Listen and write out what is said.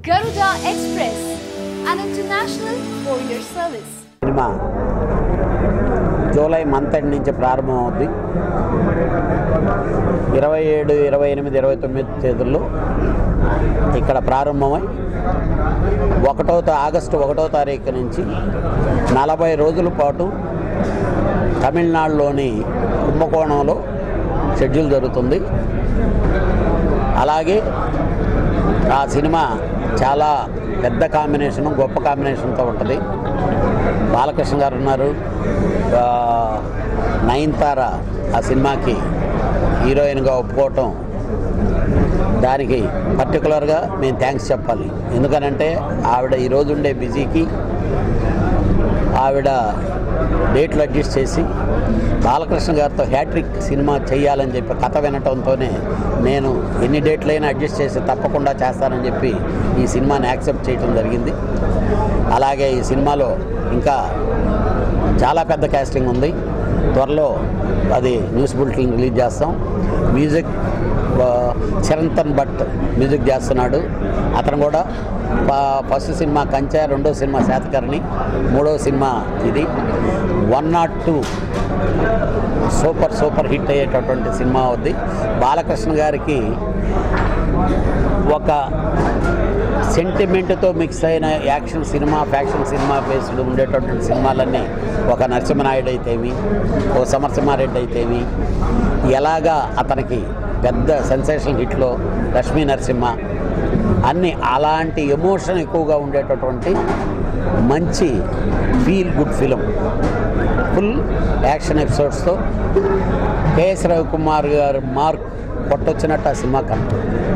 Garuda Express, an international courier service. సినిమా July month end నుంచి ప్రారంభం అవుద్ది ఇరవై ఏడు ఇరవై ఎనిమిది ఇరవై తొమ్మిది తేదీల్లో ఇక్కడ ప్రారంభమై ఒకటో తా- ఆగస్టు ఒకటో తారీఖు నుంచి నలభై రోజుల పాటు తమిళనాడులోని కుంభకోణంలో షెడ్యూల్ జరుగుతుంది అలాగే ఆ సినిమా చాలా పెద్ద కాంబినేషను గొప్ప కాంబినేషన్తో ఉంటుంది బాలకృష్ణ గారు ఉన్నారు ఆ, నయనతార ఆ సినిమాకి హీరోయిన్గా ఒప్పుకోవటం దానికి పర్టికులర్గా మేము థ్యాంక్స్ చెప్పాలి ఎందుకనంటే ఆవిడ ఈరోజు ఉండే బిజీకి ఆవిడ డేట్లు అడ్జస్ట్ చేసి బాలకృష్ణ గారితో హ్యాట్రిక్ సినిమా చేయాలని చెప్పి కథ వినటంతోనే నేను ఎన్ని డేట్లైనా అడ్జస్ట్ చేసి తప్పకుండా చేస్తానని చెప్పి ఈ సినిమాని యాక్సెప్ట్ చేయడం జరిగింది అలాగే ఈ సినిమాలో ఇంకా చాలా పెద్ద కాస్టింగ్ ఉంది త్వరలో అది న్యూస్ బులెటిన్ రిలీజ్ చేస్తాం మ్యూజిక్ ఆ, చిరంతన్ భట్ మ్యూజిక్ చేస్తున్నాడు అతను కూడా ప- ఫస్ట్ సినిమా కంచె రెండో సినిమా శాతకర్ణి మూడో సినిమా ఇది one not two super super hit అయ్యేటటువంటి సినిమా అవుద్ది బాలకృష్ణ గారికి ఒక సెంటిమెంట్తో మిక్స్ అయిన యాక్షన్ సినిమా ఫ్యాక్షన్ సినిమా బేస్డ్ ఉండేటటువంటి సినిమాలన్నీ ఒక నరసింహనాయుడు అయితేమి ఓ సమరసింహారెడ్డి అయితేమి ఎలాగా అతనికి పెద్ద సెన్సేషన్ హిట్లో లక్ష్మీ నరసింహ అన్ని అలాంటి ఎమోషన్ ఎక్కువగా ఉండేటటువంటి మంచి feel good film full action ఎపిసోడ్స్తో కేఎస్ రవికుమార్ గారు మార్క్ కొట్టొచ్చినట్టు ఆ సినిమా కనపడుతుంది